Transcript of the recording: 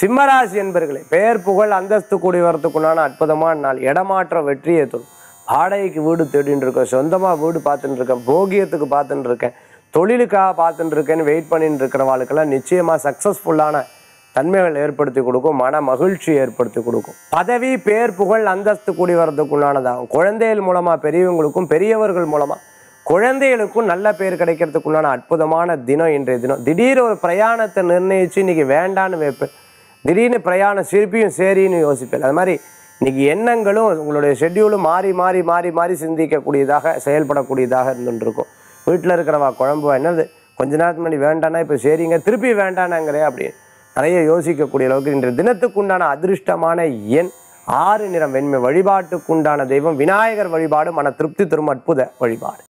சிம்மராசி என்பர்களே பெயர் புகழ் அந்தஸ்து கூடி வரத்துக்குண்டான அற்புதமான நாள் இடமாற்றம் வெற்றியை தரும் வாடகைக்கு வீடு தேடின்னு இருக்கேன் சொந்தமாக வீடு பார்த்துட்டு இருக்கேன் போகியத்துக்கு பார்த்துட்டு இருக்கேன் தொழிலுக்காக பார்த்துட்டு இருக்கேன்னு வெயிட் பண்ணிட்டு இருக்கிறவாளுக்கெல்லாம் நிச்சயமாக சக்ஸஸ்ஃபுல்லான தன்மைகள் ஏற்படுத்தி கொடுக்கும் மன மகிழ்ச்சி ஏற்படுத்தி கொடுக்கும் பதவி பேர் புகழ் அந்தஸ்து கூடி வர்றதுக்குள்ளானதாகும் குழந்தைகள் மூலமாக பெரியவங்களுக்கும் பெரியவர்கள் மூலமாக குழந்தைகளுக்கும் நல்ல பேர் கிடைக்கிறதுக்குள்ளான அற்புதமான தினம் இன்றைய தினம் திடீர் ஒரு பிரயாணத்தை நிர்ணயித்து இன்னைக்கு வேண்டான்னு வைப்பேன் திடீர்னு பிரயாணம் சிரிப்பியும் சரின்னு யோசிப்பேன் அது மாதிரி இன்னைக்கு எண்ணங்களும் உங்களுடைய ஷெட்யூலும் மாறி மாறி மாறி மாறி சிந்திக்கக்கூடியதாக செயல்படக்கூடியதாக இருந்துட்டு இருக்கும் வீட்டில் இருக்கிறவா குழம்பு என்னது கொஞ்ச நேரத்துக்கு முன்னாடி வேண்டானா இப்போ சரிங்க திருப்பி வேண்டானாங்கிறே அப்படின்னு நிறைய யோசிக்கக்கூடிய அளவுக்கு இன்றைய தினத்துக்குண்டான அதிர்ஷ்டமான எண் ஆறு நிறம் வெண்மை வழிபாட்டுக்குண்டான தெய்வம் விநாயகர் வழிபாடு மன திருப்தி தரும் அற்புத வழிபாடு